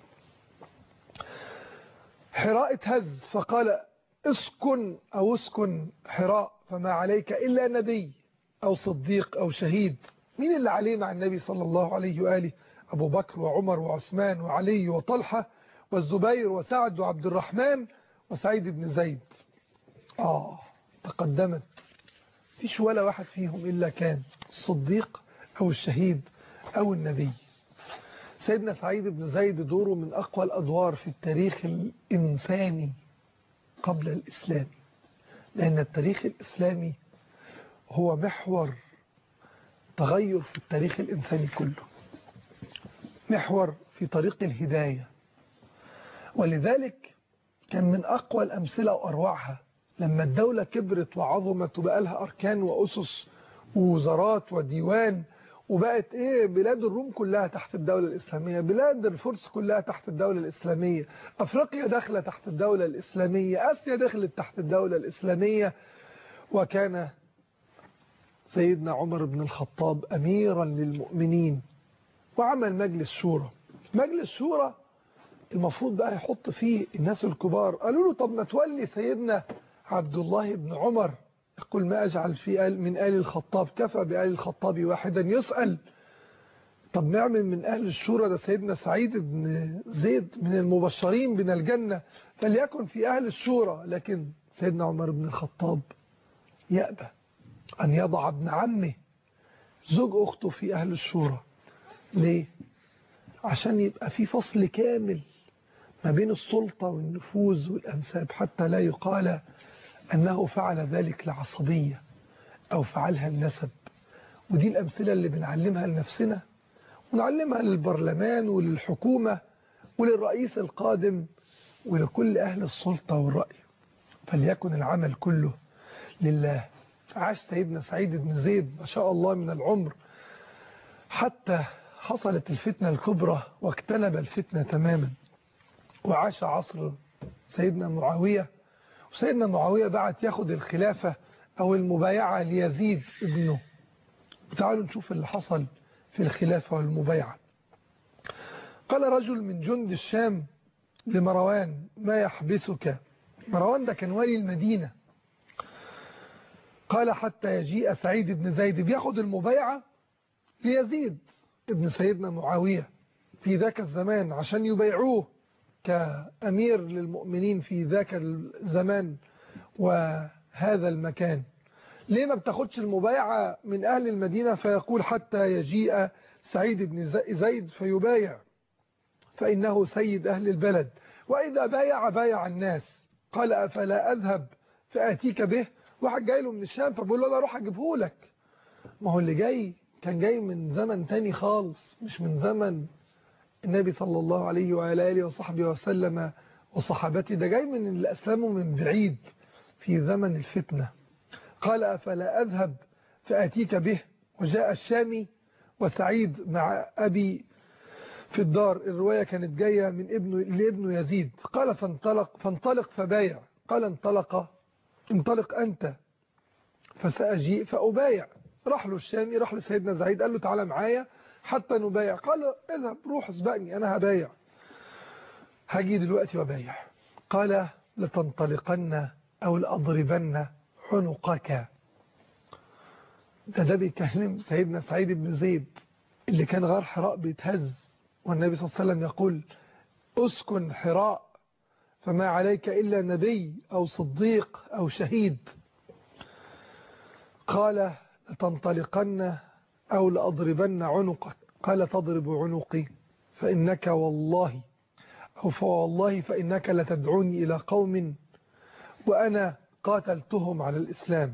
حراء اتهز فقال اسكن أو اسكن حراء فما عليك إلا نبي أو صديق أو شهيد مين اللي عليه مع النبي صلى الله عليه وآله أبو بكر وعمر وعثمان وعلي وطلحة والزبير وسعد وعبد الرحمن وسعيد بن زيد آه تقدمت فيش ولا واحد فيهم إلا كان الصديق أو الشهيد أو النبي سيدنا سعيد بن زيد دوره من أقوى الأدوار في التاريخ الإنساني قبل الإسلام لأن التاريخ الإسلامي هو محور تغير في التاريخ الإنساني كله محور في طريق الهداية ولذلك كان من أقوى الأمثلة وأروعها لما الدولة كبرت وعظمت وبقى لها أركان وأسس ووزارات وديوان وبقت ايه بلاد الروم كلها تحت الدولة الإسلامية بلاد الفرس كلها تحت الدولة الإسلامية أفريقيا داخلة تحت الدولة الإسلامية آسيا دخلت تحت الدولة الإسلامية وكان سيدنا عمر بن الخطاب أميرا للمؤمنين وعمل مجلس شورى مجلس شورى المفروض بقى يحط فيه الناس الكبار قالوا له طب ما تولي سيدنا عبد الله بن عمر يقول ما أجعل في آل من آل الخطاب كفى بآل الخطاب واحدا يسأل طب نعمل من أهل الشورى ده سيدنا سعيد بن زيد من المبشرين من الجنة فليكن في أهل الشورى لكن سيدنا عمر بن الخطاب يأبى أن يضع ابن عمه زوج أخته في أهل الشورى ليه؟ عشان يبقى في فصل كامل ما بين السلطة والنفوذ والأنساب حتى لا يقال أنه فعل ذلك لعصبية أو فعلها النسب ودي الأمثلة اللي بنعلمها لنفسنا ونعلمها للبرلمان وللحكومة وللرئيس القادم ولكل أهل السلطة والرأي فليكن العمل كله لله عاش سيدنا سعيد بن زيد ما شاء الله من العمر حتى حصلت الفتنة الكبرى واجتنب الفتنة تماما وعاش عصر سيدنا معاوية وسيدنا معاوية بعت ياخد الخلافة أو المبايعة ليزيد ابنه تعالوا نشوف اللي حصل في الخلافة والمبايعة قال رجل من جند الشام لمروان ما يحبسك مروان ده كان والي المدينة قال حتى يجيء سعيد بن زيد بياخد المبايعة ليزيد ابن سيدنا معاوية في ذاك الزمان عشان يبايعوه كأمير للمؤمنين في ذاك الزمان وهذا المكان ليه ما بتاخدش المبايعة من أهل المدينة فيقول حتى يجيء سعيد بن زيد فيبايع فإنه سيد أهل البلد وإذا بايع بايع الناس قال أفلا أذهب فآتيك به واحد جاي له من الشام فبقول له أنا أروح أجيبه لك ما هو اللي جاي كان جاي من زمن تاني خالص مش من زمن النبي صلى الله عليه وعلى آله وصحبه وسلم وصحابته ده جاي من اللي أسلموا من بعيد في زمن الفتنة قال أفلا أذهب فأتيك به وجاء الشامي وسعيد مع أبي في الدار الرواية كانت جاية من ابن لابن يزيد قال فانطلق فانطلق فبايع قال انطلق انطلق أنت فسأجيء فأبايع راح له الشامي راح لسيدنا زعيد قال له تعالى معايا حتى نبايع قال له اذهب روح اسبقني أنا هبايع هاجي دلوقتي وبايع قال لتنطلقن أو لأضربن عنقك ده ده بيكلم سيدنا سعيد بن زيد اللي كان غار حراء بيتهز والنبي صلى الله عليه وسلم يقول اسكن حراء فما عليك إلا نبي أو صديق أو شهيد قال لتنطلقن أو لأضربن عنقك قال تضرب عنقي فإنك والله أو فوالله فإنك لتدعوني إلى قوم وأنا قاتلتهم على الإسلام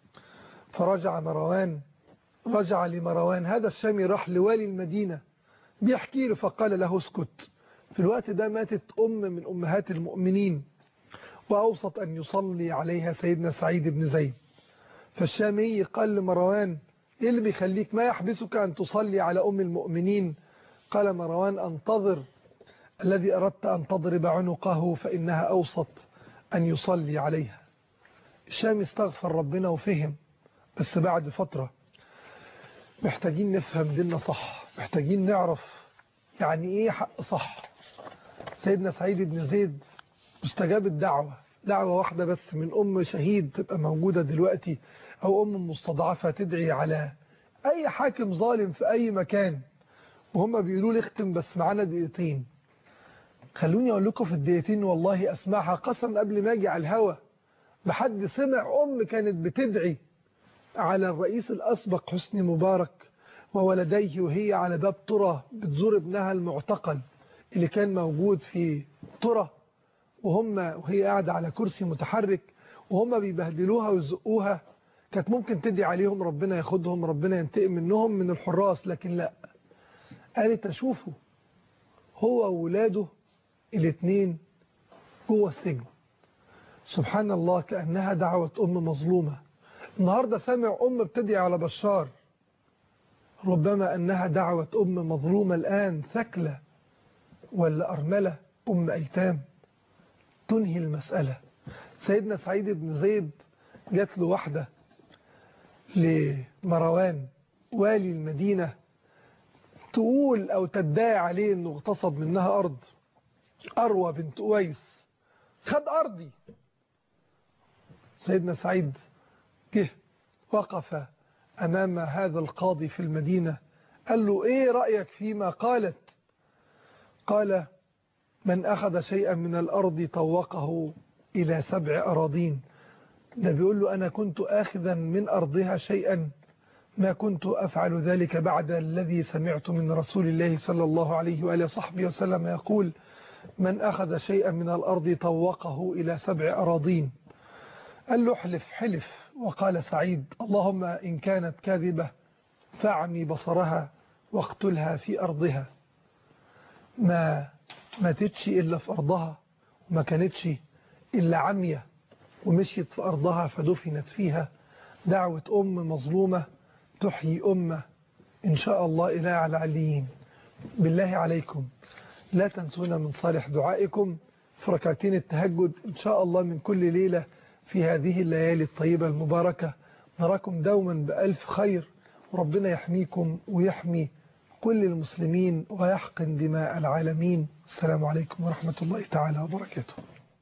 فرجع مروان رجع لمروان هذا الشامي راح لوالي المدينة بيحكي له فقال له اسكت في الوقت ده ماتت أم من أمهات المؤمنين وأوسط أن يصلي عليها سيدنا سعيد بن زيد فالشامي قال لمروان إيه اللي بيخليك ما يحبسك أن تصلي على أم المؤمنين قال مروان أنتظر الذي أردت أن تضرب عنقه فإنها أوسط أن يصلي عليها الشام استغفر ربنا وفهم بس بعد فترة محتاجين نفهم ديننا صح محتاجين نعرف يعني ايه حق صح سيدنا سعيد بن زيد مستجاب الدعوة دعوة واحدة بس من أم شهيد تبقى موجودة دلوقتي أو أم مستضعفة تدعي على أي حاكم ظالم في أي مكان وهم بيقولوا لي اختم بس معانا دقيقتين خلوني أقول لكم في الدقيقتين والله أسمعها قسم قبل ما أجي على الهوا بحد سمع أم كانت بتدعي على الرئيس الأسبق حسني مبارك وولديه وهي على باب طرة بتزور ابنها المعتقل اللي كان موجود في طرة وهم وهي قاعدة على كرسي متحرك وهم بيبهدلوها ويزقوها كانت ممكن تدعي عليهم ربنا ياخدهم ربنا ينتقم منهم من الحراس لكن لا قالت أشوفه هو وولاده الاثنين جوه السجن سبحان الله كأنها دعوة أم مظلومة النهاردة سامع أم بتدعي على بشار ربما أنها دعوة أم مظلومة الآن ثكلة ولا أرملة أم أيتام تنهي المسألة سيدنا سعيد بن زيد جات له واحدة لمروان والي المدينة تقول أو تدعي عليه أنه اغتصب منها أرض أروى بنت أويس خد أرضي سيدنا سعيد جه وقف أمام هذا القاضي في المدينة قال له إيه رأيك فيما قالت قال من أخذ شيئا من الأرض طوقه إلى سبع أراضين ده بيقول له أنا كنت آخذا من أرضها شيئا ما كنت أفعل ذلك بعد الذي سمعت من رسول الله صلى الله عليه وآله وصحبه وسلم يقول من أخذ شيئا من الأرض طوقه إلى سبع أراضين قال له احلف حلف وقال سعيد اللهم إن كانت كاذبة فاعمي بصرها واقتلها في أرضها ما ماتتش إلا في أرضها وما كانتش إلا عمية ومشيت في أرضها فدفنت فيها دعوة أم مظلومة تحيي أمة إن شاء الله إلى على عليين بالله عليكم لا تنسونا من صالح دعائكم في ركعتين التهجد إن شاء الله من كل ليلة في هذه الليالي الطيبة المباركة نراكم دوما بألف خير وربنا يحميكم ويحمي كل المسلمين ويحقن دماء العالمين السلام عليكم ورحمة الله تعالى وبركاته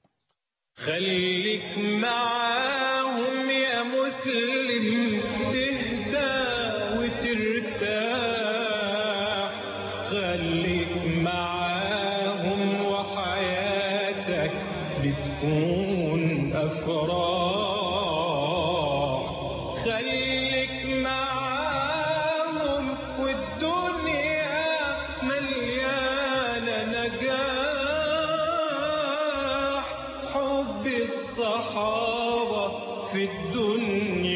خليك معاهم يا مسلم تهدى وترتاح خليك تكون أفراح خليك معاهم والدنيا مليانة نجاح حب الصحابة في الدنيا